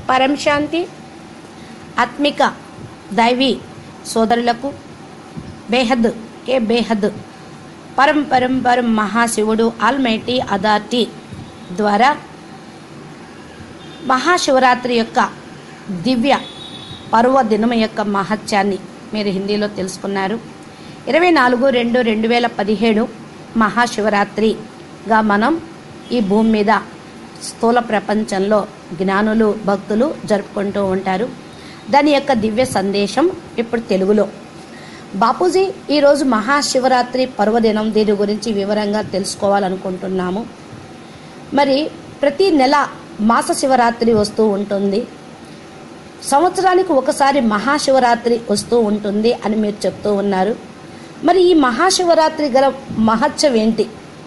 పరం శాంతి ఆత్మిక దైవీ సోదరులకు బేహద్ కే బేహద్ పరం పరం పరం మహాశివుడు ఆల్మైటీ అథారిటీ ద్వారా మహాశివరాత్రి యొక్క దివ్య పర్వదినం యొక్క మహత్యాన్ని మీరు హిందీలో తెలుసుకున్నారు ఇరవై నాలుగు రెండు రెండు వేల పదిహేడు మహాశివరాత్రిగా మనం ఈ భూమి మీద స్థూల ప్రపంచంలో జ్ఞానులు భక్తులు జరుపుకుంటూ ఉంటారు దాని యొక్క దివ్య సందేశం ఇప్పుడు తెలుగులో బాపూజీ ఈరోజు మహాశివరాత్రి పర్వదినం దీని గురించి వివరంగా తెలుసుకోవాలనుకుంటున్నాము మరి ప్రతి నెల మాస శివరాత్రి వస్తూ ఉంటుంది సంవత్సరానికి ఒకసారి మహాశివరాత్రి వస్తూ ఉంటుంది అని మీరు చెప్తూ ఉన్నారు మరి ఈ మహాశివరాత్రి గల మహత్యం ఏంటి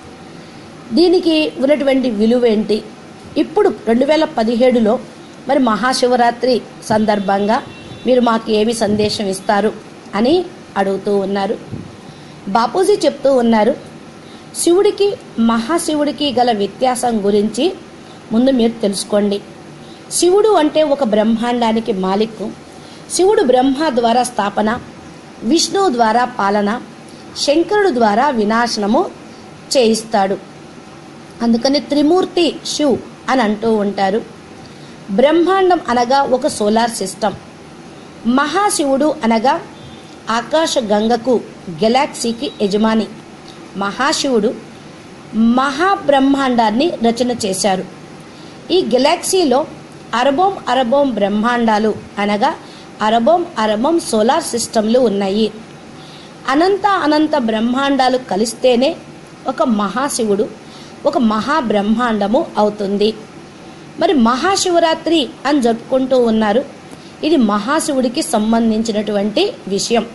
దీనికి ఉన్నటువంటి విలువ ఏంటి ఇప్పుడు రెండు వేల పదిహేడులో మరి మహాశివరాత్రి సందర్భంగా మీరు మాకు ఏమి సందేశం ఇస్తారు అని అడుగుతూ ఉన్నారు బాపూజీ చెప్తూ ఉన్నారు శివుడికి మహాశివుడికి గల వ్యత్యాసం గురించి ముందు మీరు తెలుసుకోండి శివుడు అంటే ఒక బ్రహ్మాండానికి మాలిక్కు శివుడు బ్రహ్మ ద్వారా స్థాపన విష్ణువు ద్వారా పాలన శంకరుడు ద్వారా వినాశనము చేయిస్తాడు అందుకని త్రిమూర్తి శివ్ అని అంటూ ఉంటారు బ్రహ్మాండం అనగా ఒక సోలార్ సిస్టమ్ మహాశివుడు అనగా ఆకాశ గంగకు గెలాక్సీకి యజమాని మహాశివుడు మహాబ్రహ్మాండాన్ని రచన చేశారు ఈ గెలాక్సీలో అరబోం అరబోం బ్రహ్మాండాలు అనగా అరబోం అరబోం సోలార్ సిస్టంలు ఉన్నాయి అనంత అనంత బ్రహ్మాండాలు కలిస్తేనే ఒక మహాశివుడు ఒక మహాబ్రహ్మాండము అవుతుంది మరి మహాశివరాత్రి అని జరుపుకుంటూ ఉన్నారు ఇది మహాశివుడికి సంబంధించినటువంటి విషయం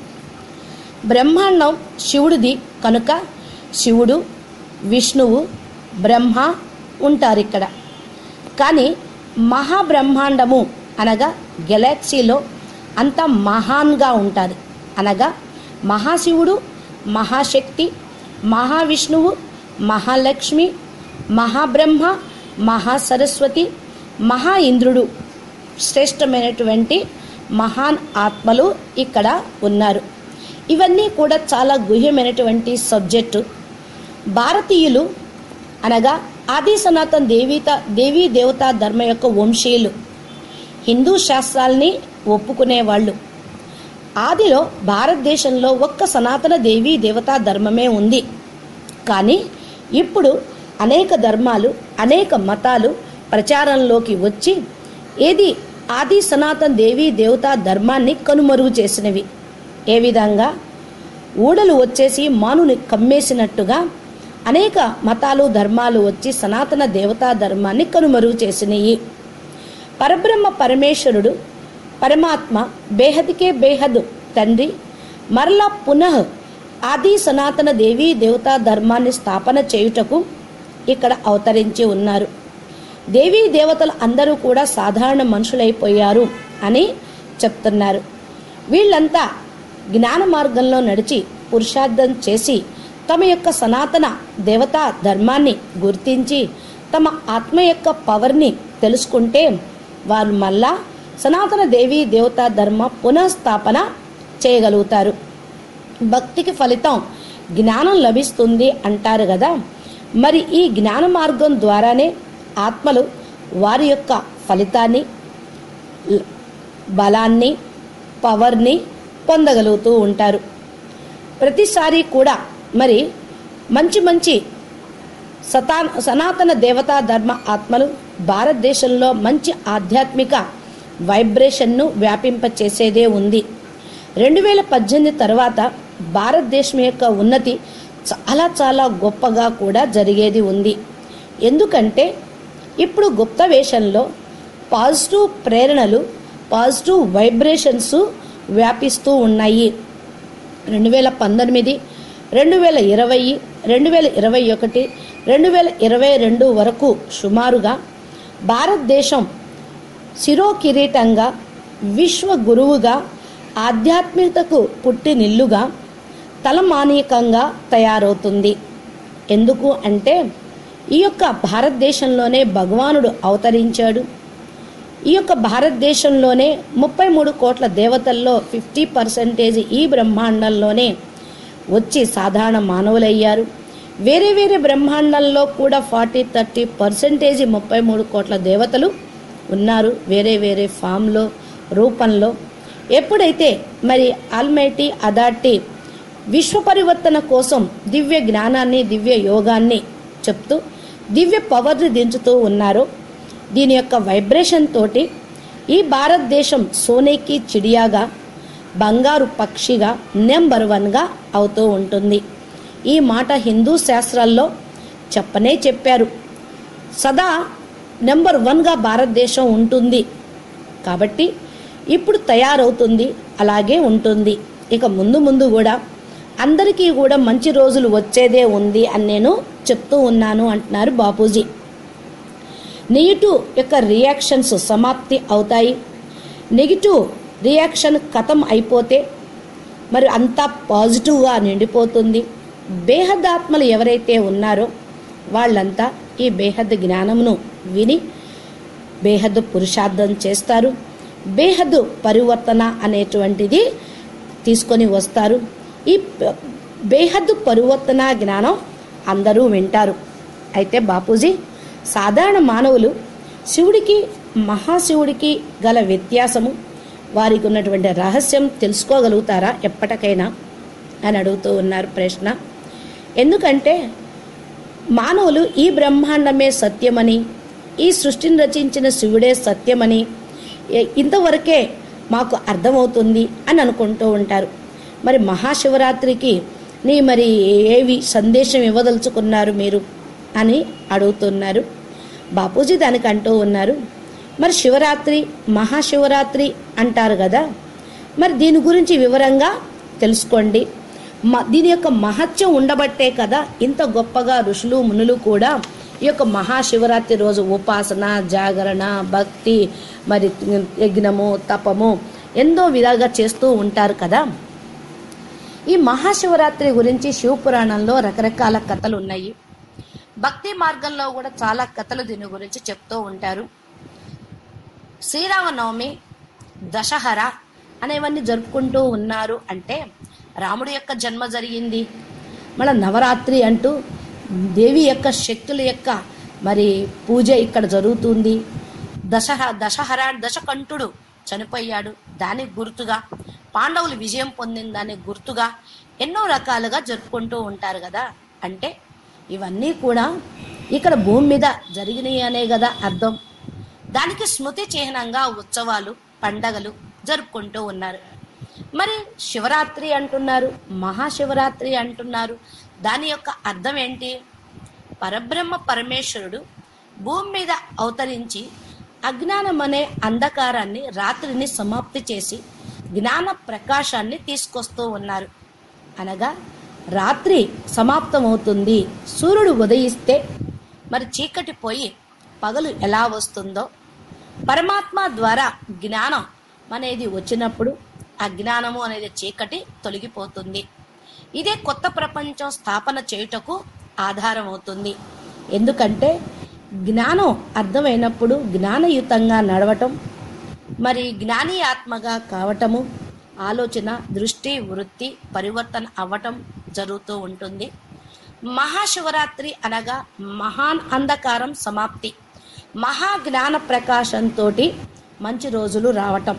బ్రహ్మాండం శివుడిది కనుక శివుడు విష్ణువు బ్రహ్మ ఉంటారు ఇక్కడ కానీ మహాబ్రహ్మాండము అనగా గెలాక్సీలో అంత మహాన్గా ఉంటుంది అనగా మహాశివుడు మహాశక్తి మహావిష్ణువు మహాలక్ష్మి మహాబ్రహ్మ మహాసరస్వతి మహా ఇంద్రుడు శ్రేష్టమైనటువంటి మహాన్ ఆత్మలు ఇక్కడ ఉన్నారు ఇవన్నీ కూడా చాలా గుహ్యమైనటువంటి సబ్జెక్టు భారతీయులు అనగా ఆది సనాతన్ దేవీత దేవీ దేవతా ధర్మ యొక్క వంశీయులు హిందూ శాస్త్రాల్ని ఒప్పుకునేవాళ్ళు ఆదిలో భారతదేశంలో ఒక్క సనాతన దేవీ దేవతా ధర్మమే ఉంది కానీ ఇప్పుడు అనేక ధర్మాలు అనేక మతాలు ప్రచారంలోకి వచ్చి ఏది ఆది సనాతన దేవీ దేవతా ధర్మాన్ని కనుమరుగు చేసినవి ఏ విధంగా ఊడలు వచ్చేసి మానుని కమ్మేసినట్టుగా అనేక మతాలు ధర్మాలు వచ్చి సనాతన దేవతా ధర్మాన్ని కనుమరుగు చేసినాయి పరబ్రహ్మ పరమేశ్వరుడు పరమాత్మ బేహద్కే బేహద్ తండ్రి మరలా పునః ఆది సనాతన దేవీ దేవతా ధర్మాన్ని స్థాపన చేయుటకు ఇక్కడ అవతరించి ఉన్నారు దేవీ దేవతలు అందరూ కూడా సాధారణ మనుషులైపోయారు అని చెప్తున్నారు వీళ్ళంతా జ్ఞాన మార్గంలో నడిచి పురుషార్థం చేసి తమ యొక్క సనాతన దేవతా ధర్మాన్ని గుర్తించి తమ ఆత్మ యొక్క పవర్ని తెలుసుకుంటే వారు మళ్ళా సనాతన దేవీ దేవతా ధర్మ పునఃస్థాపన చేయగలుగుతారు భక్తికి ఫలితం జ్ఞానం లభిస్తుంది అంటారు కదా మరి ఈ జ్ఞాన మార్గం ద్వారానే ఆత్మలు వారి యొక్క ఫలితాన్ని ల- బలాన్ని పవర్ని పొందగలుగుతూ ఉంటారు ప్రతిసారి కూడా మరి మంచి మంచి సతా సనాతన దేవతా ధర్మ ఆత్మలు భారతదేశంలో మంచి ఆధ్యాత్మిక వైబ్రేషన్ను వ్యాపింపచేసేదే ఉంది రెండు వేల పద్దెనిమిది తర్వాత భారతదేశం యొక్క ఉన్నతి చాలా చాలా గొప్పగా కూడా జరిగేది ఉంది ఎందుకంటే ఇప్పుడు గుప్త వేషంలో పాజిటివ్ ప్రేరణలు పాజిటివ్ వైబ్రేషన్స్ వ్యాపిస్తూ ఉన్నాయి రెండు వేల పంతొమ్మిది రెండు వేల ఇరవై రెండు వేల ఇరవై ఒకటి రెండు వేల ఇరవై రెండు వరకు సుమారుగా భారతదేశం శిరో కిరీటంగా విశ్వ గురువుగా ఆధ్యాత్మికతకు పుట్టినిల్లుగా తలమానికంగా తయారవుతుంది ఎందుకు అంటే ఈ యొక్క భారతదేశంలోనే భగవానుడు అవతరించాడు ఈ యొక్క భారతదేశంలోనే ముప్పై మూడు కోట్ల దేవతల్లో ఫిఫ్టీ పర్సెంటేజ్ ఈ బ్రహ్మాండంలోనే వచ్చి సాధారణ మానవులయ్యారు వేరే వేరే బ్రహ్మాండంలో కూడా ఫార్టీ థర్టీ పర్సెంటేజ్ ముప్పై మూడు కోట్ల దేవతలు ఉన్నారు వేరే వేరే ఫామ్లో రూపంలో ఎప్పుడైతే మరి ఆల్మైటీ అథారిటీ విశ్వ పరివర్తన కోసం దివ్య జ్ఞానాన్ని దివ్య యోగాన్ని చెప్తూ దివ్య పవర్ని దించుతూ ఉన్నారో దీని యొక్క వైబ్రేషన్ తోటి ఈ భారతదేశం సోనేకి చిడియాగా బంగారు పక్షిగా నెంబర్ వన్గా అవుతూ ఉంటుంది ఈ మాట హిందూ శాస్త్రాల్లో చెప్పనే చెప్పారు సదా నెంబర్ వన్గా భారతదేశం ఉంటుంది కాబట్టి ఇప్పుడు తయారవుతుంది అలాగే ఉంటుంది ఇక ముందు ముందు కూడా అందరికీ కూడా మంచి రోజులు వచ్చేదే ఉంది అని నేను చెప్తూ ఉన్నాను అంటున్నారు బాపూజీ నెగిటివ్ యొక్క రియాక్షన్స్ సమాప్తి అవుతాయి నెగిటివ్ రియాక్షన్ కథం అయిపోతే మరి అంతా పాజిటివ్గా నిండిపోతుంది బేహదాత్మలు ఎవరైతే ఉన్నారో వాళ్ళంతా ఈ బేహద్ జ్ఞానమును విని బేహద్దు పురుషార్థం చేస్తారు బేహద్దు పరివర్తన అనేటువంటిది తీసుకొని వస్తారు ఈ ప- బేహద్దు పరివర్తన జ్ఞానం అందరూ వింటారు అయితే బాపూజీ సాధారణ మానవులు శివుడికి మహాశివుడికి గల వ్యత్యాసము వారికి ఉన్నటువంటి రహస్యం తెలుసుకోగలుగుతారా ఎప్పటికైనా అని అడుగుతూ ఉన్నారు ప్రశ్న ఎందుకంటే మానవులు ఈ బ్రహ్మాండమే సత్యమని ఈ సృష్టిని రచించిన శివుడే సత్యమని ఎ- ఇంతవరకే మాకు అర్థమవుతుంది అని అనుకుంటూ ఉంటారు మరి మహాశివరాత్రికి నీ మరి ఏవి సందేశం ఇవ్వదలుచుకున్నారు మీరు అని అడుగుతున్నారు బాపూజీ దానికి అంటూ ఉన్నారు మరి శివరాత్రి మహాశివరాత్రి అంటారు కదా మరి దీని గురించి వివరంగా తెలుసుకోండి మ- దీని యొక్క మహత్యం ఉండబట్టే కదా ఇంత గొప్పగా ఋషులు మునులు కూడా ఈ యొక్క మహాశివరాత్రి రోజు ఉపాసన జాగరణ భక్తి మరి యజ్ఞము తపము ఎంతో విధాలుగా చేస్తూ ఉంటారు కదా ఈ మహాశివరాత్రి గురించి శివపురాణంలో రకరకాల కథలు ఉన్నాయి భక్తి మార్గంలో కూడా చాలా కథలు దీని గురించి చెప్తూ ఉంటారు శ్రీరామనవమి దశహర అనేవన్నీ జరుపుకుంటూ ఉన్నారు అంటే రాముడి యొక్క జన్మ జరిగింది మళ్ళీ నవరాత్రి అంటూ దేవి యొక్క శక్తుల యొక్క మరి పూజ ఇక్కడ జరుగుతుంది దశహ దశహర దశకంఠుడు చనిపోయాడు దానికి గుర్తుగా పాండవులు విజయం పొందిన దానికి గుర్తుగా ఎన్నో రకాలుగా జరుపుకుంటూ ఉంటారు కదా అంటే ఇవన్నీ కూడా ఇక్కడ భూమి మీద జరిగినాయి అనే కదా అర్థం దానికి స్మృతి చిహ్నంగా ఉత్సవాలు పండగలు జరుపుకుంటూ ఉన్నారు మరి శివరాత్రి అంటున్నారు మహాశివరాత్రి అంటున్నారు దాని యొక్క అర్థం ఏంటి పరబ్రహ్మ పరమేశ్వరుడు భూమి మీద అవతరించి అజ్ఞానం అనే అంధకారాన్ని రాత్రిని సమాప్తి చేసి జ్ఞాన ప్రకాశాన్ని తీసుకొస్తూ ఉన్నారు అనగా రాత్రి సమాప్తమవుతుంది సూర్యుడు ఉదయిస్తే మరి చీకటి పోయి పగలు ఎలా వస్తుందో పరమాత్మ ద్వారా జ్ఞానం అనేది వచ్చినప్పుడు ఆ జ్ఞానము అనేది చీకటి తొలగిపోతుంది ఇదే కొత్త ప్రపంచం స్థాపన చేయుటకు ఆధారం అవుతుంది ఎందుకంటే జ్ఞానం అర్థమైనప్పుడు జ్ఞానయుతంగా నడవటం మరి జ్ఞాని ఆత్మగా కావటము ఆలోచన దృష్టి వృత్తి పరివర్తన అవ్వటం జరుగుతూ ఉంటుంది మహాశివరాత్రి అనగా మహాన్ అంధకారం సమాప్తి మహాజ్ఞాన ప్రకాశంతో మంచి రోజులు రావటం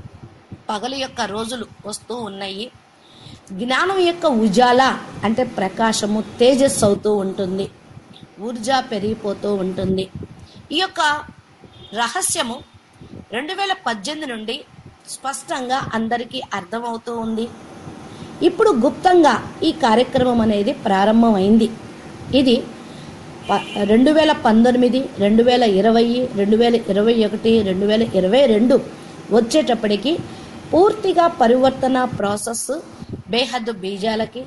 పగలు యొక్క రోజులు వస్తూ ఉన్నాయి జ్ఞానం యొక్క ఉజాల అంటే ప్రకాశము తేజస్సు అవుతూ ఉంటుంది ఊర్జా పెరిగిపోతూ ఉంటుంది ఈ యొక్క రహస్యము రెండు వేల పద్దెనిమిది నుండి స్పష్టంగా అందరికీ అర్థమవుతూ ఉంది ఇప్పుడు గుప్తంగా ఈ కార్యక్రమం అనేది ప్రారంభమైంది ఇది ప- రెండు వేల పంతొమ్మిది రెండు వేల ఇరవై రెండు వేల ఇరవై ఒకటి రెండు వేల ఇరవై రెండు వచ్చేటప్పటికి పూర్తిగా పరివర్తన ప్రాసెస్ బేహద్దు బీజాలకి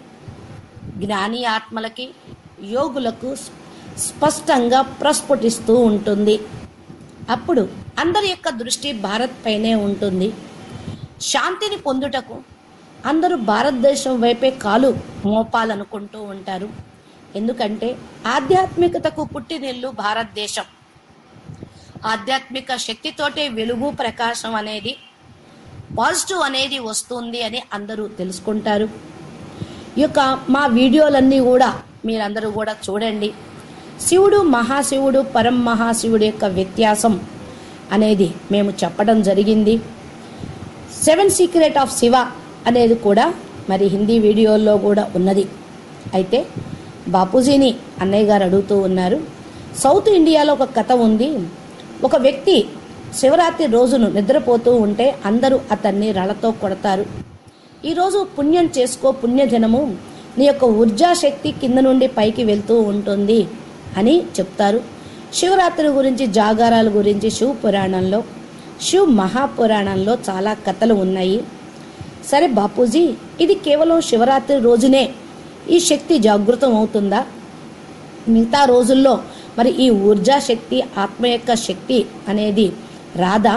జ్ఞాని ఆత్మలకి యోగులకు స్- స్పష్టంగా ప్రస్ఫుటిస్తూ ఉంటుంది అప్పుడు అందరి యొక్క దృష్టి భారత్ పైనే ఉంటుంది శాంతిని పొందుటకు అందరూ భారతదేశం వైపే కాలు మోపాలనుకుంటూ ఉంటారు ఎందుకంటే ఆధ్యాత్మికతకు పుట్టినిల్లు భారతదేశం ఆధ్యాత్మిక శక్తితోటే వెలుగు ప్రకాశం అనేది పాజిటివ్ అనేది వస్తుంది అని అందరూ తెలుసుకుంటారు ఈ యొక్క మా వీడియోలన్నీ కూడా మీరందరూ కూడా చూడండి శివుడు మహాశివుడు పరం మహాశివుడు యొక్క వ్యత్యాసం అనేది మేము చెప్పడం జరిగింది సెవెన్ సీక్రెట్ ఆఫ్ శివ అనేది కూడా మరి హిందీ వీడియోల్లో కూడా ఉన్నది అయితే బాపూజీని అన్నయ్య గారు అడుగుతూ ఉన్నారు సౌత్ ఇండియాలో ఒక కథ ఉంది ఒక వ్యక్తి శివరాత్రి రోజును నిద్రపోతూ ఉంటే అందరూ అతన్ని రాళ్లతో కొడతారు ఈరోజు పుణ్యం చేసుకో పుణ్యజనము నీ యొక్క ఊర్జాశక్తి కింద నుండి పైకి వెళ్తూ ఉంటుంది అని చెప్తారు శివరాత్రి గురించి జాగారాల గురించి శివ పురాణంలో శివ మహాపురాణంలో చాలా కథలు ఉన్నాయి సరే బాపూజీ ఇది కేవలం శివరాత్రి రోజునే ఈ శక్తి జాగృతం అవుతుందా మిగతా రోజుల్లో మరి ఈ ఊర్జా శక్తి ఆత్మ యొక్క శక్తి అనేది రాదా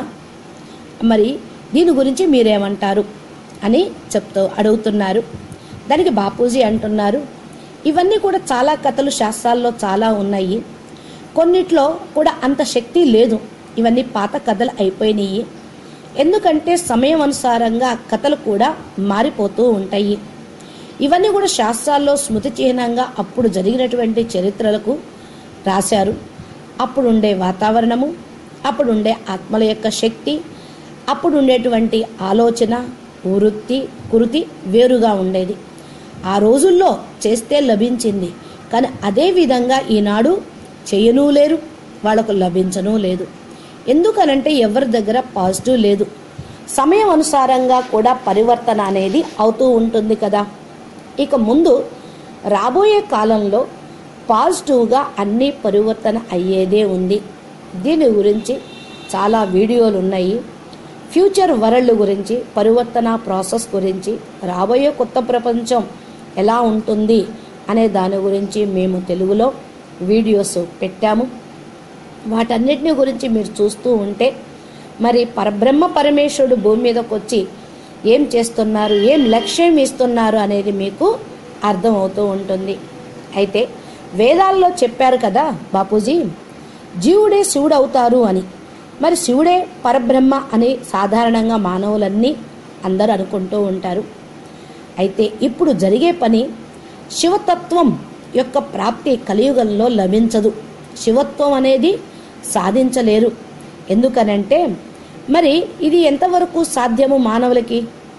మరి దీని గురించి మీరేమంటారు అని చెప్తూ అడుగుతున్నారు దానికి బాపూజీ అంటున్నారు ఇవన్నీ కూడా చాలా కథలు శాస్త్రాల్లో చాలా ఉన్నాయి కొన్నిట్లో కూడా అంత శక్తి లేదు ఇవన్నీ పాత కథలు అయిపోయినాయి ఎందుకంటే సమయం అనుసారంగా కథలు కూడా మారిపోతూ ఉంటాయి ఇవన్నీ కూడా శాస్త్రాల్లో స్మృతి చిహ్నంగా అప్పుడు జరిగినటువంటి చరిత్రలకు రాశారు అప్పుడుండే వాతావరణము అప్పుడుండే ఆత్మల యొక్క శక్తి అప్పుడు ఉండేటువంటి ఆలోచన వృత్తి కురుతి వేరుగా ఉండేది ఆ రోజుల్లో చేస్తే లభించింది కానీ అదే విధంగా ఈనాడు చేయనూ లేరు వాళ్ళకు లభించనూ లేదు ఎందుకనంటే ఎవరి దగ్గర పాజిటివ్ లేదు సమయం అనుసారంగా కూడా పరివర్తన అనేది అవుతూ ఉంటుంది కదా ఇక ముందు రాబోయే కాలంలో పాజిటివ్గా అన్ని పరివర్తన అయ్యేదే ఉంది దీని గురించి చాలా వీడియోలు ఉన్నాయి ఫ్యూచర్ వరల్డ్ గురించి పరివర్తన ప్రాసెస్ గురించి రాబోయే కొత్త ప్రపంచం ఎలా ఉంటుంది అనే దాని గురించి మేము తెలుగులో వీడియోస్ పెట్టాము వాటన్నిటిని గురించి మీరు చూస్తూ ఉంటే మరి పరబ్రహ్మ పరమేశ్వరుడు భూమి మీదకి వచ్చి ఏం చేస్తున్నారు ఏం లక్ష్యం ఇస్తున్నారు అనేది మీకు అర్థమవుతూ ఉంటుంది అయితే వేదాల్లో చెప్పారు కదా బాపూజీ జీవుడే శివుడు అవుతారు అని మరి శివుడే పరబ్రహ్మ అని సాధారణంగా మానవులన్నీ అందరూ అనుకుంటూ ఉంటారు అయితే ఇప్పుడు జరిగే పని శివతత్వం యొక్క ప్రాప్తి కలియుగంలో లభించదు శివత్వం అనేది సాధించలేరు ఎందుకనంటే మరి ఇది ఎంతవరకు సాధ్యము మానవులకి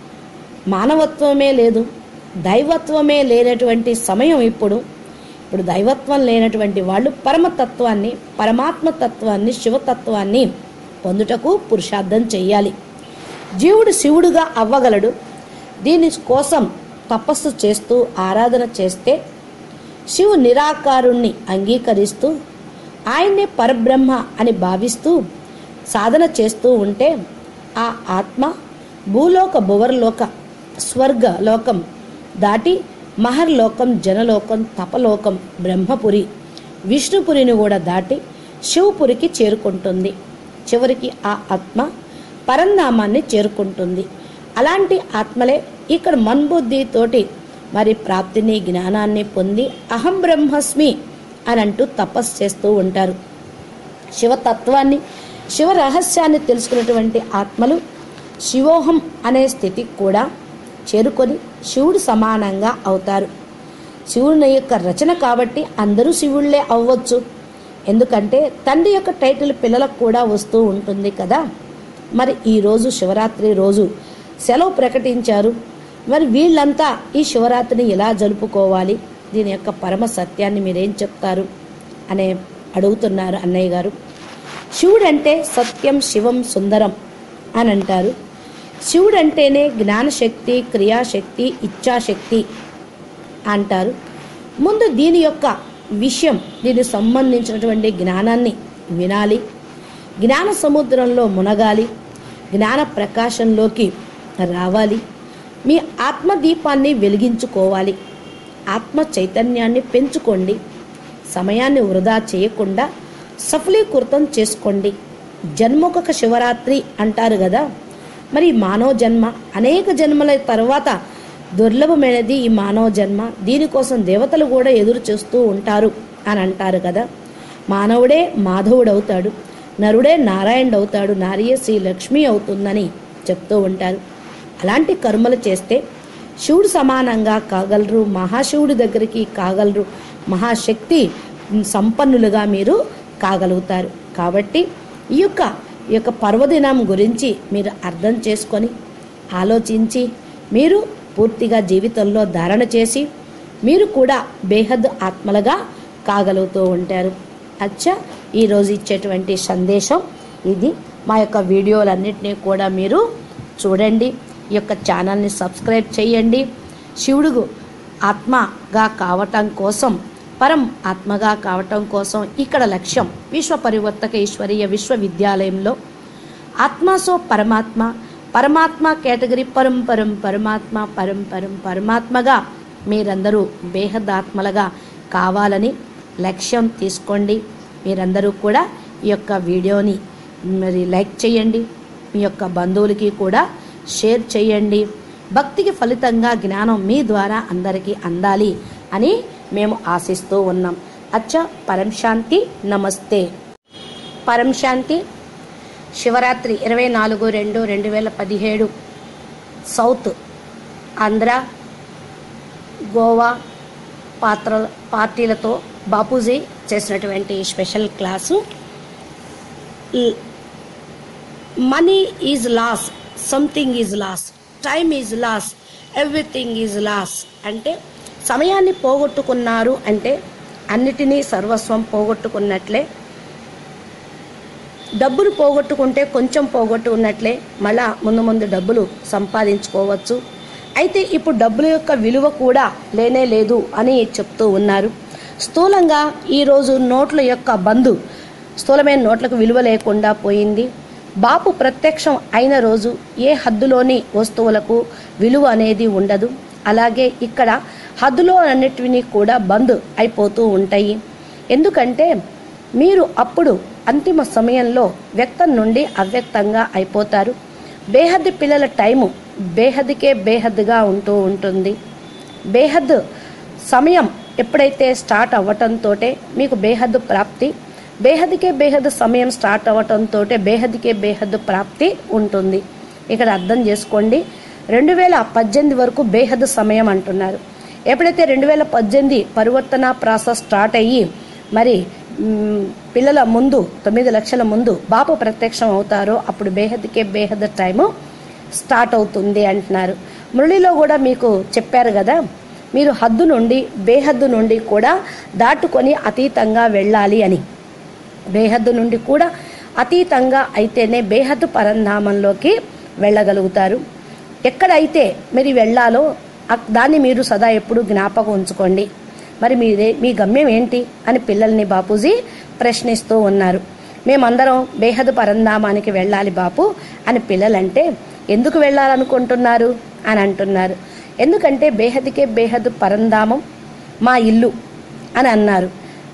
మానవత్వమే లేదు దైవత్వమే లేనటువంటి సమయం ఇప్పుడు ఇప్పుడు దైవత్వం లేనటువంటి వాళ్ళు పరమతత్వాన్ని పరమాత్మ తత్వాన్ని శివతత్వాన్ని పొందుటకు పురుషార్థం చెయ్యాలి జీవుడు శివుడుగా అవ్వగలడు దీని కోసం తపస్సు చేస్తూ ఆరాధన చేస్తే శివు నిరాకారుణ్ణి అంగీకరిస్తూ ఆయన్నే పరబ్రహ్మ అని భావిస్తూ సాధన చేస్తూ ఉంటే ఆ ఆత్మ భూలోక భువర్లోక స్వర్గ లోకం దాటి మహర్లోకం జనలోకం తపలోకం బ్రహ్మపురి విష్ణుపురిని కూడా దాటి శివపురికి చేరుకుంటుంది చివరికి ఆ ఆత్మ పరంధామాన్ని చేరుకుంటుంది అలాంటి ఆత్మలే ఇక్కడ మన్బుద్ధితోటి మరి ప్రాప్తిని జ్ఞానాన్ని పొంది అహం బ్రహ్మస్మి అని అంటూ తపస్సు చేస్తూ ఉంటారు శివతత్వాన్ని శివ రహస్యాన్ని తెలుసుకున్నటువంటి ఆత్మలు శివోహం అనే స్థితికి కూడా చేరుకొని శివుడు సమానంగా అవుతారు శివుని యొక్క రచన కాబట్టి అందరూ శివుళ్ళే అవ్వచ్చు ఎందుకంటే తండ్రి యొక్క టైటిల్ పిల్లలకు కూడా వస్తూ ఉంటుంది కదా మరి ఈరోజు శివరాత్రి రోజు సెలవు ప్రకటించారు మరి వీళ్ళంతా ఈ శివరాత్రిని ఎలా జరుపుకోవాలి దీని యొక్క పరమ సత్యాన్ని మీరేం చెప్తారు అనే అడుగుతున్నారు అన్నయ్య గారు శివుడంటే సత్యం శివం సుందరం అని అంటారు శివుడంటేనే జ్ఞానశక్తి క్రియాశక్తి ఇచ్ఛాశక్తి అంటారు ముందు దీని యొక్క విషయం దీనికి సంబంధించినటువంటి జ్ఞానాన్ని వినాలి జ్ఞాన సముద్రంలో మునగాలి జ్ఞాన ప్రకాశంలోకి రావాలి మీ ఆత్మదీపాన్ని వెలిగించుకోవాలి ఆత్మ చైతన్యాన్ని పెంచుకోండి సమయాన్ని వృధా చేయకుండా సఫలీకృతం చేసుకోండి జన్మొక శివరాత్రి అంటారు కదా మరి ఈ మానవ జన్మ అనేక జన్మల తర్వాత దుర్లభమైనది ఈ మానవ జన్మ దీనికోసం దేవతలు కూడా ఎదురు చూస్తూ ఉంటారు అని అంటారు కదా మానవుడే మాధవుడవుతాడు నరుడే నారాయణుడు అవుతాడు నారియే శ్రీ లక్ష్మి అవుతుందని చెప్తూ ఉంటారు అలాంటి కర్మలు చేస్తే శివుడు సమానంగా కాగలరు మహాశివుడి దగ్గరికి కాగలరు మహాశక్తి సంపన్నులుగా మీరు కాగలుగుతారు కాబట్టి ఈ యొక్క ఈ యొక్క పర్వదినం గురించి మీరు అర్థం చేసుకొని ఆలోచించి మీరు పూర్తిగా జీవితంలో ధారణ చేసి మీరు కూడా బేహద్ ఆత్మలుగా కాగలుగుతూ ఉంటారు అచ్చా ఈరోజు ఇచ్చేటువంటి సందేశం ఇది మా యొక్క వీడియోలన్నింటినీ కూడా మీరు చూడండి ఈ యొక్క ఛానల్ని సబ్స్క్రైబ్ చేయండి శివుడు ఆత్మగా కావటం కోసం పరం ఆత్మగా కావటం కోసం ఇక్కడ లక్ష్యం విశ్వ పరివర్తక ఈశ్వరీయ విశ్వవిద్యాలయంలో ఆత్మసో పరమాత్మ పరమాత్మ కేటగిరీ పరం పరం పరమాత్మ పరం పరం పరమాత్మగా మీరందరూ బేహదాత్మలుగా కావాలని లక్ష్యం తీసుకోండి మీరందరూ కూడా ఈ యొక్క వీడియోని మరి లైక్ చేయండి మీ యొక్క బంధువులకి కూడా షేర్ చేయండి భక్తికి ఫలితంగా జ్ఞానం మీ ద్వారా అందరికీ అందాలి అని మేము ఆశిస్తూ ఉన్నాం అచ్చ పరం శాంతి నమస్తే పరం శాంతి శివరాత్రి ఇరవై నాలుగు రెండు రెండు వేల పదిహేడు సౌత్ ఆంధ్ర గోవా పాత్ర పార్టీలతో బాపూజీ చేసినటువంటి special class money is loss something is loss time is loss everything is loss అంటే సమయాన్ని పోగొట్టుకున్నారు అంటే అన్నిటినీ సర్వస్వం పోగొట్టుకున్నట్లే డబ్బులు పోగొట్టుకుంటే కొంచెం పోగొట్టుకున్నట్లే మళ్ళా ముందు ముందు డబ్బులు సంపాదించుకోవచ్చు అయితే ఇప్పుడు డబ్బుల యొక్క విలువ కూడా లేనే లేదు అని చెప్తూ ఉన్నారు స్థూలంగా ఈరోజు నోట్ల యొక్క బంధు స్థూలమైన నోట్లకు విలువ లేకుండా పోయింది బాపు ప్రత్యక్షం అయిన రోజు ఏ హద్దులోని వస్తువులకు విలువ అనేది ఉండదు అలాగే ఇక్కడ హద్దులో అన్నిటిని కూడా బంద్ అయిపోతూ ఉంటాయి ఎందుకంటే మీరు అప్పుడు అంతిమ సమయంలో వ్యక్తం నుండి అవ్యక్తంగా అయిపోతారు బేహద్ పిల్లల టైము బేహద్కే బేహద్గా ఉంటూ ఉంటుంది బేహద్ సమయం ఎప్పుడైతే స్టార్ట్ అవ్వటంతో మీకు బేహద్ ప్రాప్తి బేహద్కే బేహద్ సమయం స్టార్ట్ అవ్వటంతో బేహద్కే బేహద్ ప్రాప్తి ఉంటుంది ఇక్కడ అర్థం చేసుకోండి రెండు వేల పద్దెనిమిది వరకు బేహద్ సమయం అంటున్నారు ఎప్పుడైతే రెండు వేల పద్దెనిమిది పరివర్తన ప్రాసెస్ స్టార్ట్ అయ్యి మరి మ్, పిల్లల ముందు తొమ్మిది లక్షల ముందు బాపు ప్రత్యక్షం అవుతారో అప్పుడు బేహద్కే బేహద్ టైము స్టార్ట్ అవుతుంది అంటున్నారు మురళిలో కూడా మీకు చెప్పారు కదా మీరు హద్దు నుండి బేహద్దు నుండి కూడా దాటుకొని అతీతంగా వెళ్ళాలి అని బేహద్దు నుండి కూడా అతీతంగా అయితేనే బేహద్దు పరంధామంలోకి వెళ్ళగలుగుతారు ఎక్కడైతే మీరు వెళ్ళాలో అక్- దాన్ని మీరు సదా ఎప్పుడు జ్ఞాపకం ఉంచుకోండి మరి మీరే మీ గమ్యం ఏంటి అని పిల్లల్ని బాపూజీ ప్రశ్నిస్తూ ఉన్నారు మేమందరం బేహద్ పరంధామానికి వెళ్ళాలి బాపు అని పిల్లలంటే ఎందుకు వెళ్ళాలనుకుంటున్నారు అని అంటున్నారు ఎందుకంటే బేహద్కే బేహద్ పరంధామం మా ఇల్లు అని అన్నారు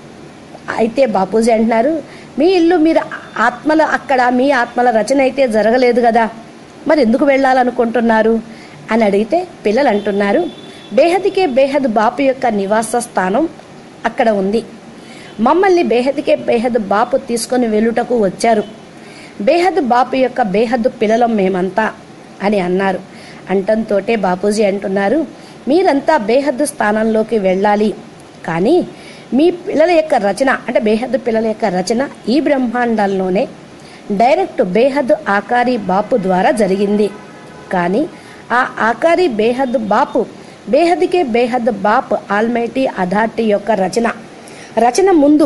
అయితే బాపూజీ అంటున్నారు మీ ఇల్లు మీరు ఆత్మల అక్కడ మీ ఆత్మల రచన అయితే జరగలేదు కదా మరి ఎందుకు వెళ్ళాలనుకుంటున్నారు అని అడిగితే పిల్లలు అంటున్నారు బేహద్కే బేహద్ బాపు యొక్క నివాస స్థానం అక్కడ ఉంది మమ్మల్ని బేహద్కే బేహద్ బాపు తీసుకొని వెళ్ళుటకు వచ్చారు బేహద్ బాపు యొక్క బేహద్ పిల్లలం మేమంతా అని అన్నారు అంటంతోటే బాపూజీ అంటున్నారు మీరంతా బేహద్ స్థానంలోకి వెళ్ళాలి కానీ మీ పిల్లల యొక్క రచన అంటే బేహద్ పిల్లల యొక్క రచన ఈ బ్రహ్మాండాల్లోనే డైరెక్ట్ బేహద్ ఆకారి బాపు ద్వారా జరిగింది కానీ ఆ ఆకారి బేహద్ బాపు బేహద్కే బేహద్ బాప్ ఆల్మైటీ అథారిటీ యొక్క రచన రచన ముందు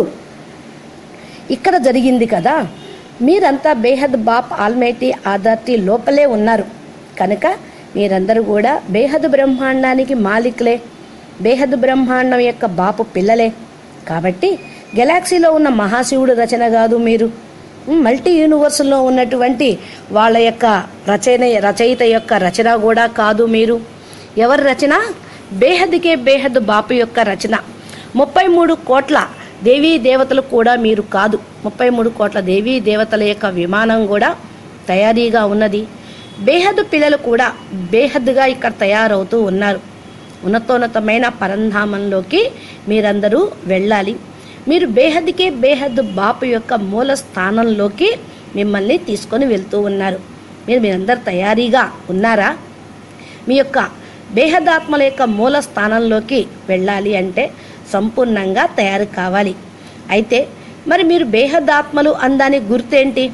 ఇక్కడ జరిగింది కదా మీరంతా బేహద్ బాప్ ఆల్మైటీ అథారిటీ లోపలే ఉన్నారు కనుక మీరందరూ కూడా బేహద్ బ్రహ్మాండానికి మాలిక్లే బేహద్ బ్రహ్మాండం యొక్క బాపు పిల్లలే కాబట్టి గెలాక్సీలో ఉన్న మహాశివుడు రచన కాదు మీరు మల్టీ యూనివర్స్లో ఉన్నటువంటి వాళ్ళ యొక్క రచన రచయిత యొక్క రచన కూడా కాదు మీరు ఎవరి రచన బేహద్కే బేహద్ బాపు యొక్క రచన ముప్పై మూడు కోట్ల దేవీ దేవతలు కూడా మీరు కాదు ముప్పై మూడు కోట్ల దేవీ దేవతల యొక్క విమానం కూడా తయారీగా ఉన్నది బేహద్ పిల్లలు కూడా బేహద్గా ఇక్కడ తయారవుతూ ఉన్నారు ఉన్నతోన్నతమైన పరంధామంలోకి మీరందరూ వెళ్ళాలి మీరు బేహద్దుకే బేహద్దు బాపు యొక్క మూల స్థానంలోకి మిమ్మల్ని తీసుకొని వెళ్తూ ఉన్నారు మీరు మీరందరు తయారీగా ఉన్నారా మీ యొక్క బేహదాత్మల యొక్క మూల స్థానంలోకి వెళ్ళాలి అంటే సంపూర్ణంగా తయారు కావాలి అయితే మరి మీరు బేహదాత్మలు అనదానికి గుర్తేంటి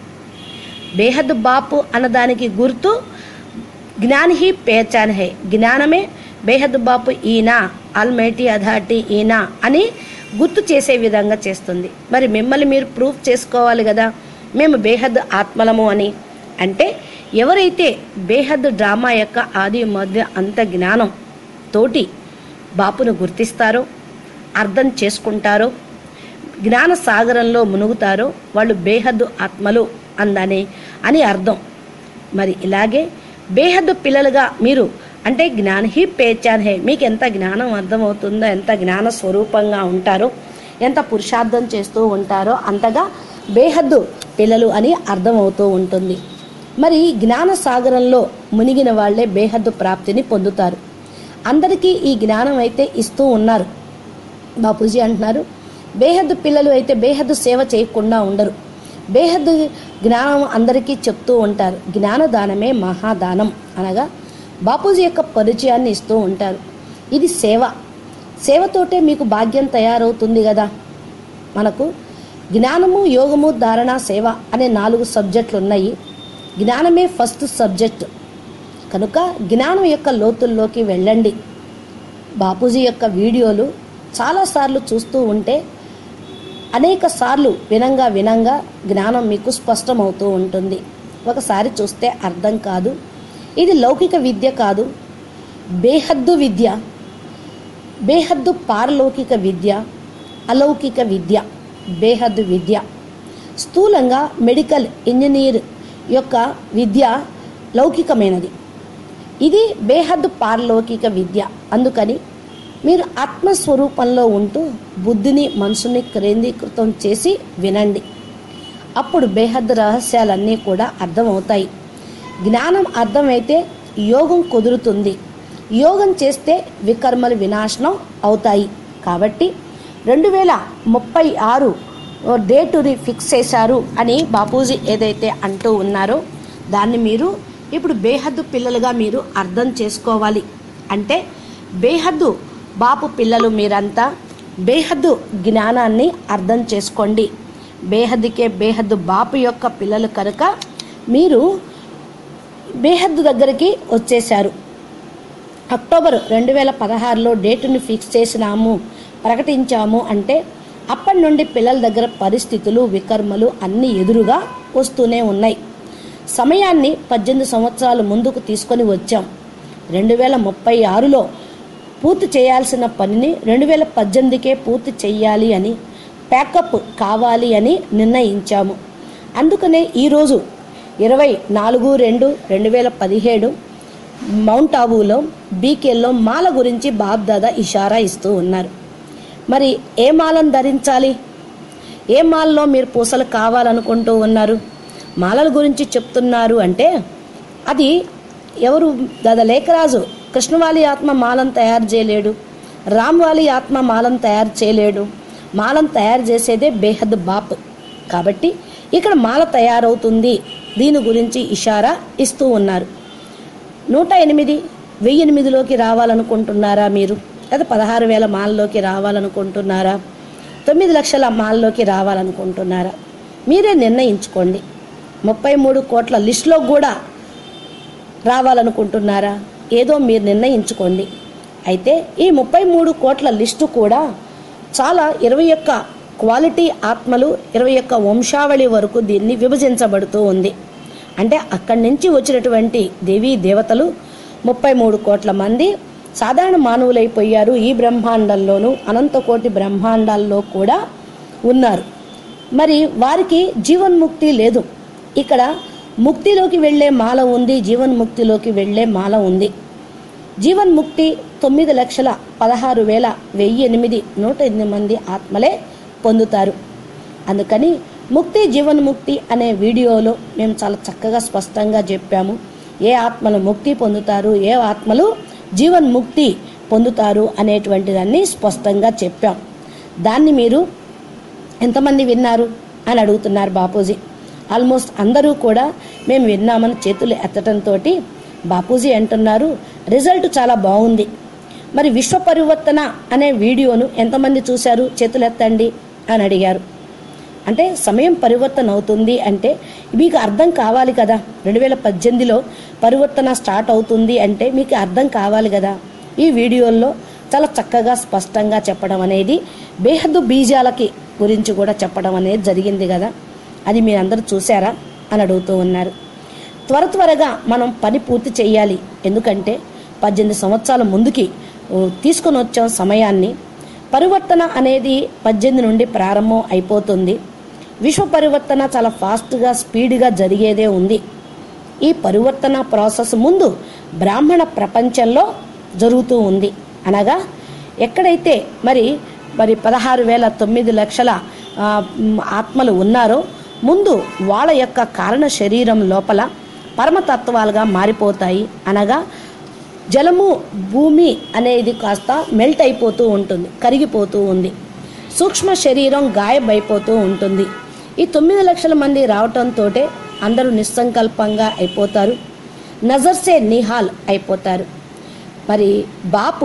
బేహద్ బాపు అన్నదానికి గుర్తు జ్ఞాన్ హీ పేచాన్ హై జ్ఞానమే బేహద్ బాపు ఈనా ఆల్మైటీ అథారిటీ ఈనా అని గుర్తు చేసే విధంగా చేస్తుంది మరి మిమ్మల్ని మీరు ప్రూఫ్ చేసుకోవాలి కదా మేము బేహద్ ఆత్మలము అని అంటే ఎవరైతే బేహద్ డ్రామా యొక్క ఆది మధ్య అంత జ్ఞానం తోటి బాపును గుర్తిస్తారో అర్థం చేసుకుంటారో జ్ఞాన సాగరంలో మునుగుతారో వాళ్ళు బేహద్దు ఆత్మలు అందని అని అర్థం మరి ఇలాగే బేహద్దు పిల్లలుగా మీరు అంటే జ్ఞాన హీ పేచాన్ హే మీకు ఎంత జ్ఞానం అర్థమవుతుందో ఎంత జ్ఞాన స్వరూపంగా ఉంటారో ఎంత పురుషార్థం చేస్తూ ఉంటారో అంతగా బేహద్దు పిల్లలు అని అర్థమవుతూ ఉంటుంది మరి ఈ జ్ఞాన సాగరంలో మునిగిన వాళ్ళే బేహద్దు ప్రాప్తిని పొందుతారు అందరికీ ఈ జ్ఞానం అయితే ఇస్తూ ఉన్నారు బాపూజీ అంటున్నారు బేహద్దు పిల్లలు అయితే బేహద్దు సేవ చేయకుండా ఉండరు బేహద్దు జ్ఞానం అందరికీ చెప్తూ ఉంటారు జ్ఞానదానమే మహాదానం అనగా బాపూజీ యొక్క పరిచయాన్ని ఇస్తూ ఉంటారు ఇది సేవ సేవతోటే మీకు భాగ్యం తయారవుతుంది కదా మనకు జ్ఞానము యోగము ధారణ సేవ అనే నాలుగు సబ్జెక్టులు ఉన్నాయి జ్ఞానమే ఫస్ట్ సబ్జెక్ట్ కనుక జ్ఞానం యొక్క లోతుల్లోకి వెళ్ళండి బాపూజీ యొక్క వీడియోలు చాలాసార్లు చూస్తూ ఉంటే అనేక సార్లు వినంగా వినంగా జ్ఞానం మీకు స్పష్టమవుతూ ఉంటుంది ఒకసారి చూస్తే అర్థం కాదు ఇది లౌకిక విద్య కాదు బేహద్దు విద్య బేహద్దు పారలౌకిక విద్య అలౌకిక విద్య బేహద్దు విద్య స్థూలంగా మెడికల్ ఇంజనీర్ యొక్క విద్య లౌకికమైనది ఇది బేహద్దు పారలౌకిక విద్య అందుకని మీరు ఆత్మస్వరూపంలో ఉంటూ బుద్ధిని మనసుని కేంద్రీకృతం చేసి వినండి అప్పుడు బేహద్దు రహస్యాలన్నీ కూడా అర్థమవుతాయి జ్ఞానం అర్థమైతే యోగం కుదురుతుంది యోగం చేస్తే వికర్మలు వినాశనం అవుతాయి కాబట్టి రెండు వేల ముప్పై ఆరు డేటుని ఫిక్స్ చేశారు అని బాపూజీ ఏదైతే అంటూ ఉన్నారో దాన్ని మీరు ఇప్పుడు బేహద్దు పిల్లలుగా మీరు అర్థం చేసుకోవాలి అంటే బేహద్దు బాపు పిల్లలు మీరంతా బేహద్దు జ్ఞానాన్ని అర్థం చేసుకోండి బేహద్దుకే బేహద్దు బాపు యొక్క పిల్లలు కనుక మీరు బేహద్దు దగ్గరికి వచ్చేశారు అక్టోబర్ రెండు వేల పదహారులో డేటుని ఫిక్స్ చేసినాము ప్రకటించాము అంటే అప్పటి నుండి పిల్లల దగ్గర పరిస్థితులు వికర్మలు అన్నీ ఎదురుగా వస్తూనే ఉన్నాయి సమయాన్ని పద్దెనిమిది సంవత్సరాలు ముందుకు తీసుకొని వచ్చాం రెండు వేల ముప్పై ఆరులో పూర్తి చేయాల్సిన పనిని రెండు వేల పద్దెనిమిదికే పూర్తి చెయ్యాలి అని ప్యాకప్ కావాలి అని నిర్ణయించాము అందుకనే ఈరోజు ఇరవై నాలుగు రెండు రెండు వేల పదిహేడు మౌంట్ ఆబూలో బీకేల్లో మాల గురించి బాబ్దాదా ఇషారా ఇస్తూ ఉన్నారు మరి ఏ మాలను ధరించాలి ఏ మాలలో మీరు పూసలు కావాలనుకుంటూ ఉన్నారు మాలల గురించి చెప్తున్నారు అంటే అది ఎవరు దాదా లేఖరాజు కృష్ణవాలి ఆత్మ మాలను తయారు చేయలేడు రామ్వాలి ఆత్మ మాలను తయారు చేయలేడు మాలను తయారు చేసేదే బేహద్ బాప్ కాబట్టి ఇక్కడ మాల తయారవుతుంది దీని గురించి ఇషారా ఇస్తూ ఉన్నారు నూట ఎనిమిది వెయ్యి ఎనిమిదిలోకి రావాలనుకుంటున్నారా మీరు లేదా పదహారు వేల మాలలోకి రావాలనుకుంటున్నారా తొమ్మిది లక్షల మాలలోకి రావాలనుకుంటున్నారా మీరే నిర్ణయించుకోండి ముప్పై మూడు కోట్ల లిస్టులో కూడా రావాలనుకుంటున్నారా ఏదో మీరు నిర్ణయించుకోండి అయితే ఈ ముప్పై మూడు కోట్ల లిస్టు కూడా చాలా ఇరవై ఒక్క క్వాలిటీ ఆత్మలు ఇరవై ఒక్క వంశావళి వరకు దీన్ని విభజించబడుతూ ఉంది అంటే అక్కడి నుంచి వచ్చినటువంటి దేవీ దేవతలు ముప్పై మూడు కోట్ల మంది సాధారణ మానవులైపోయారు ఈ బ్రహ్మాండంలోనూ అనంతకోటి బ్రహ్మాండాల్లో కూడా ఉన్నారు మరి వారికి జీవన్ముక్తి లేదు ఇక్కడ ముక్తిలోకి వెళ్ళే మాల ఉంది జీవన్ముక్తిలోకి వెళ్ళే మాల ఉంది జీవన్ముక్తి తొమ్మిది లక్షల పదహారు వేల వెయ్యి ఎనిమిది నూట ఎనిమిది మంది ఆత్మలే పొందుతారు అందుకని ముక్తి జీవన్ముక్తి అనే వీడియోలో మేము చాలా చక్కగా స్పష్టంగా చెప్పాము ఏ ఆత్మలు ముక్తి పొందుతారు ఏ ఆత్మలు జీవన్ముక్తి పొందుతారు అనేటువంటి దాన్ని స్పష్టంగా చెప్పాం దాన్ని మీరు ఎంతమంది విన్నారు అని అడుగుతున్నారు బాపూజీ ఆల్మోస్ట్ అందరూ కూడా మేము విన్నామని చేతులు ఎత్తడంతో బాపూజీ అంటున్నారు రిజల్ట్ చాలా బాగుంది మరి విశ్వ పరివర్తన అనే వీడియోను ఎంతమంది చూశారు చేతులు ఎత్తండి అని అడిగారు అంటే సమయం పరివర్తన అవుతుంది అంటే మీకు అర్థం కావాలి కదా రెండు వేల పద్దెనిమిదిలో పరివర్తన స్టార్ట్ అవుతుంది అంటే మీకు అర్థం కావాలి కదా ఈ వీడియోల్లో చాలా చక్కగా స్పష్టంగా చెప్పడం అనేది బేహద్దు బీజాలకి గురించి కూడా చెప్పడం అనేది జరిగింది కదా అది మీరందరూ చూసారా అని అడుగుతూ ఉన్నారు త్వర త్వరగా మనం పని పూర్తి చేయాలి ఎందుకంటే పద్దెనిమిది సంవత్సరాల ముందుకి ఓ, తీసుకొని వచ్చాం సమయాన్ని పరివర్తన అనేది పద్దెనిమిది నుండి ప్రారంభం అయిపోతుంది విశ్వ పరివర్తన చాలా ఫాస్ట్గా స్పీడ్గా జరిగేదే ఉంది ఈ పరివర్తన ప్రాసెస్ ముందు బ్రాహ్మణ ప్రపంచంలో జరుగుతూ ఉంది అనగా ఎక్కడైతే మరి మరి పదహారు వేల తొమ్మిది లక్షల ఆ, మ్, ఆత్మలు ఉన్నారో ముందు వాళ్ళ యొక్క కారణ శరీరం లోపల పరమతత్వాలుగా మారిపోతాయి అనగా జలము భూమి అనేది కాస్త మెల్ట్ అయిపోతూ ఉంటుంది కరిగిపోతూ ఉంది సూక్ష్మ శరీరం గాయబైపోతూ ఉంటుంది ఈ తొమ్మిది లక్షల మంది రావటంతో అందరూ నిస్సంకల్పంగా అయిపోతారు నజర్సే నిహాల్ అయిపోతారు మరి బాపు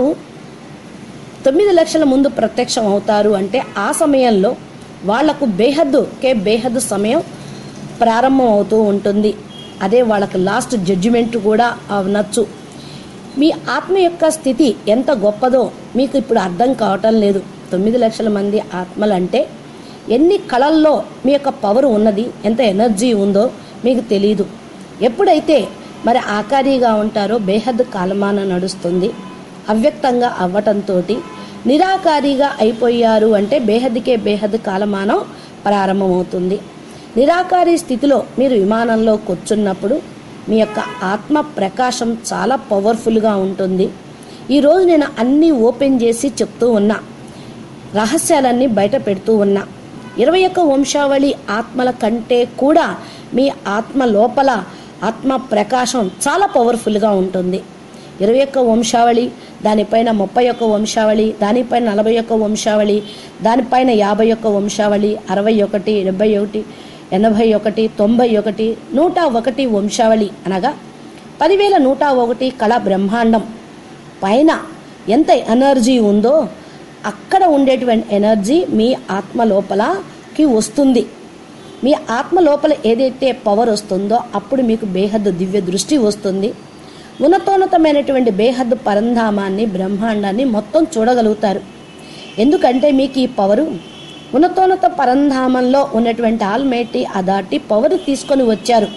తొమ్మిది లక్షల ముందు ప్రత్యక్షం అవుతారు అంటే ఆ సమయంలో వాళ్లకు బేహద్దు కే బేహద్దు సమయం ప్రారంభం అవుతూ ఉంటుంది అదే వాళ్ళకు లాస్ట్ జడ్జిమెంట్ కూడా అవనొచ్చు మీ ఆత్మ యొక్క స్థితి ఎంత గొప్పదో మీకు ఇప్పుడు అర్థం కావటం లేదు తొమ్మిది లక్షల మంది ఆత్మలు అంటే ఎన్ని కళల్లో మీ యొక్క పవర్ ఉన్నది ఎంత ఎనర్జీ ఉందో మీకు తెలియదు ఎప్పుడైతే మరి ఆకారీగా ఉంటారో బేహద్ కాలమాన నడుస్తుంది అవ్యక్తంగా అవ్వటంతో నిరాకారిగా అయిపోయారు అంటే బేహద్కే బేహద్ కాలమానం ప్రారంభమవుతుంది నిరాకారి స్థితిలో మీరు విమానంలో కూర్చున్నప్పుడు మీ యొక్క ఆత్మ ప్రకాశం చాలా పవర్ఫుల్గా ఉంటుంది ఈరోజు నేను అన్నీ ఓపెన్ చేసి చెప్తూ ఉన్నా రహస్యాలన్నీ బయట పెడుతూ ఉన్నా ఇరవై ఒక్క వంశావళి ఆత్మల కంటే కూడా మీ ఆత్మ లోపల ఆత్మ ప్రకాశం చాలా పవర్ఫుల్గా ఉంటుంది ఇరవై ఒక్క వంశావళి దానిపైన ముప్పై ఒక్క వంశావళి దానిపైన నలభై ఒక్క వంశావళి దానిపైన యాభై ఒక్క వంశావళి అరవై ఒకటి డెబ్బై ఒకటి ఎనభై ఒకటి తొంభై ఒకటి నూట ఒకటి వంశావళి అనగా పదివేల నూట ఒకటి కళ బ్రహ్మాండం పైన ఎంత ఎనర్జీ ఉందో అక్కడ ఉండేటువంటి ఎనర్జీ మీ ఆత్మ లోపలకి వస్తుంది మీ ఆత్మ లోపల ఏదైతే పవర్ వస్తుందో అప్పుడు మీకు బేహద్దు దివ్య దృష్టి వస్తుంది ఉన్నతోన్నతమైనటువంటి బేహద్దు పరంధామాన్ని బ్రహ్మాండాన్ని మొత్తం చూడగలుగుతారు ఎందుకంటే మీకు ఈ పవరు ఉన్నతోన్నత పరంధామంలో ఉన్నటువంటి ఆల్మేటి అదాటి పవర్ తీసుకొని వచ్చారు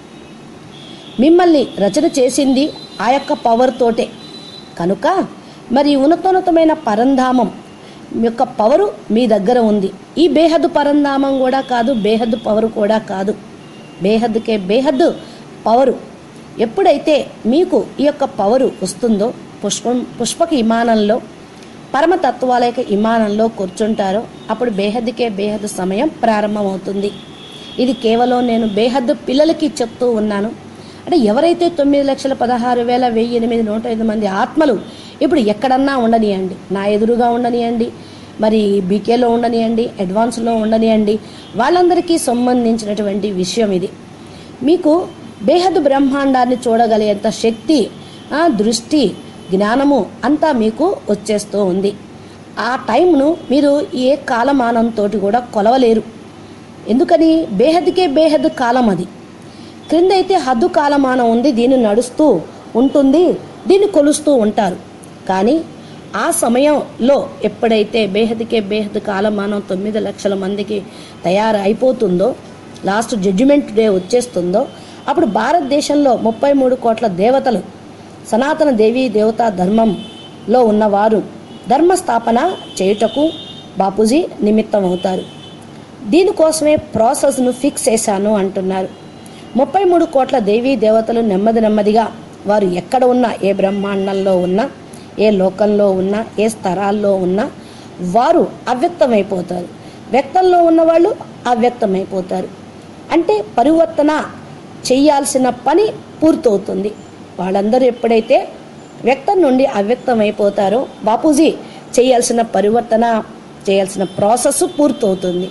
మిమ్మల్ని రచన చేసింది ఆ యొక్క పవర్ తోటే కనుక మరి ఉన్నతోన్నతమైన పరంధామం యొక్క పవరు మీ దగ్గర ఉంది ఈ బేహద్దు పరంధామం కూడా కాదు బేహద్దు పవర్ కూడా కాదు బేహద్దుకే బేహద్దు పవరు ఎప్పుడైతే మీకు ఈ యొక్క పవరు వస్తుందో పుష్పం పుష్పక విమానంలో పరమతత్వాల యొక్క విమానంలో కూర్చుంటారో అప్పుడు బేహద్దుకే బేహద్దు సమయం ప్రారంభమవుతుంది ఇది కేవలం నేను బేహద్దు పిల్లలకి చెప్తూ ఉన్నాను అంటే ఎవరైతే తొమ్మిది లక్షల పదహారు వేల వెయ్యి ఎనిమిది నూట ఐదు మంది ఆత్మలు ఇప్పుడు ఎక్కడన్నా ఉండనియండి నా ఎదురుగా ఉండనియండి మరి బీకేలో ఉండనియండి అడ్వాన్స్లో ఉండనియండి వాళ్ళందరికీ సంబంధించినటువంటి విషయం ఇది మీకు బేహద్ బ్రహ్మాండాన్ని చూడగలిగేంత శక్తి ఆ, దృష్టి జ్ఞానము అంతా మీకు వచ్చేస్తూ ఉంది ఆ టైంను మీరు ఏ కాలమానంతో కూడా కొలవలేరు ఎందుకని బేహద్కే బేహద్ కాలం అది క్రింద అయితే హద్దు కాలమానం ఉంది దీన్ని నడుస్తూ ఉంటుంది దీన్ని కొలుస్తూ ఉంటారు కానీ ఆ సమయంలో ఎప్పుడైతే బేహద్కే బేహద్ కాలమానం తొమ్మిది లక్షల మందికి తయారు అయిపోతుందో లాస్ట్ జడ్జిమెంట్ డే వచ్చేస్తుందో అప్పుడు భారతదేశంలో ముప్పై మూడు కోట్ల దేవతలు సనాతన దేవీ దేవతా ధర్మంలో ఉన్నవారు ధర్మ స్థాపన చేయుటకు బాపూజీ నిమిత్తం అవుతారు దీనికోసమే ప్రాసెస్ను ఫిక్స్ చేశాను అంటున్నారు ముప్పై మూడు కోట్ల దేవీ దేవతలు నెమ్మది నెమ్మదిగా వారు ఎక్కడ ఉన్నా ఏ బ్రహ్మాండంలో ఉన్నా ఏ లోకంలో ఉన్నా ఏ స్థరాల్లో ఉన్నా వారు అవ్యక్తమైపోతారు వ్యక్తంలో ఉన్నవాళ్ళు అవ్యక్తమైపోతారు అంటే పరివర్తన చేయాల్సిన పని పూర్తవుతుంది వాళ్ళందరూ ఎప్పుడైతే వ్యక్తం నుండి అవ్యక్తం అయిపోతారో బాపూజీ చేయాల్సిన పరివర్తన చేయాల్సిన ప్రాసెస్ పూర్తవుతుంది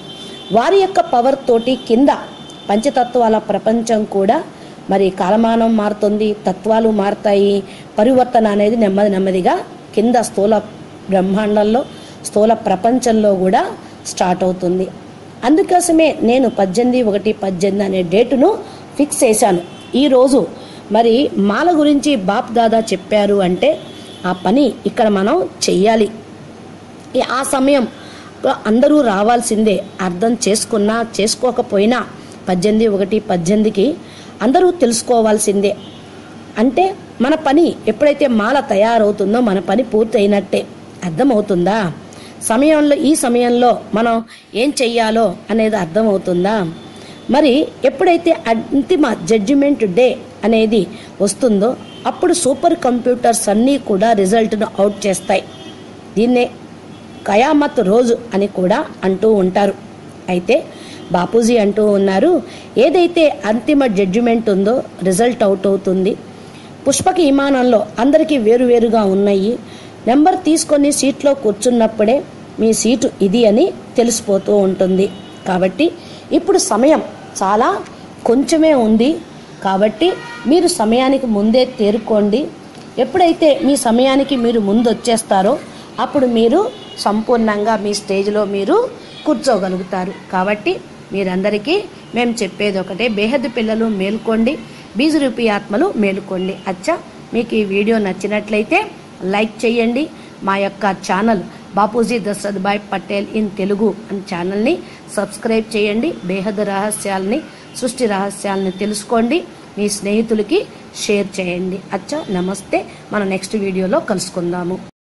వారి యొక్క పవర్ తోటి కింద పంచతత్వాల ప్రపంచం కూడా మరి కాలమానం మారుతుంది తత్వాలు మారుతాయి పరివర్తన అనేది నెమ్మది నెమ్మదిగా కింద స్థూల బ్రహ్మాండంలో స్థూల ప్రపంచంలో కూడా స్టార్ట్ అవుతుంది అందుకోసమే నేను పద్దెనిమిది ఒకటి పద్దెనిమిది అనే డేటును ఫిక్స్ చేశాను ఈరోజు మరి మాల గురించి బాప్ దాదా చెప్పారు అంటే ఆ పని ఇక్కడ మనం చెయ్యాలి ఈ ఆ సమయం అందరూ రావాల్సిందే అర్థం చేసుకున్నా చేసుకోకపోయినా పద్దెనిమిది ఒకటి పద్దెనిమిదికి అందరూ తెలుసుకోవాల్సిందే అంటే మన పని ఎప్పుడైతే మాల తయారవుతుందో మన పని పూర్తి అయినట్టే అర్థమవుతుందా సమయంలో ఈ సమయంలో మనం ఏం చెయ్యాలో అనేది అర్థమవుతుందా మరి ఎప్పుడైతే అంతిమ జడ్జిమెంట్ డే అనేది వస్తుందో అప్పుడు సూపర్ కంప్యూటర్స్ అన్నీ కూడా రిజల్ట్ను అవుట్ చేస్తాయి దీన్నే కయామత్ రోజు అని కూడా అంటూ ఉంటారు అయితే బాపూజీ అంటూ ఉన్నారు ఏదైతే అంతిమ జడ్జిమెంట్ ఉందో రిజల్ట్ అవుట్ అవుతుంది పుష్పక విమానంలో అందరికీ వేరువేరుగా ఉన్నాయి నెంబర్ తీసుకొని సీట్లో కూర్చున్నప్పుడే మీ సీటు ఇది అని తెలిసిపోతూ ఉంటుంది కాబట్టి ఇప్పుడు సమయం చాలా కొంచెమే ఉంది కాబట్టి మీరు సమయానికి ముందే తేరుకోండి ఎప్పుడైతే మీ సమయానికి మీరు ముందు వచ్చేస్తారో అప్పుడు మీరు సంపూర్ణంగా మీ స్టేజ్లో మీరు కూర్చోగలుగుతారు కాబట్టి మీరందరికీ మేము చెప్పేది ఒకటే బేహద్దు పిల్లలు మేల్కోండి బీజరూపి ఆత్మలు మేలుకోండి అచ్చా మీకు ఈ వీడియో నచ్చినట్లయితే లైక్ చేయండి మా యొక్క ఛానల్ బాపూజీ దశరథ్ భాయ్ పటేల్ ఇన్ తెలుగు అనే ఛానల్ని సబ్స్క్రైబ్ చేయండి బేహద్ రహస్యాలని సృష్టి రహస్యాలని తెలుసుకోండి మీ స్నేహితులకి షేర్ చేయండి అచ్చా నమస్తే మన నెక్స్ట్ వీడియోలో కలుసుకుందాము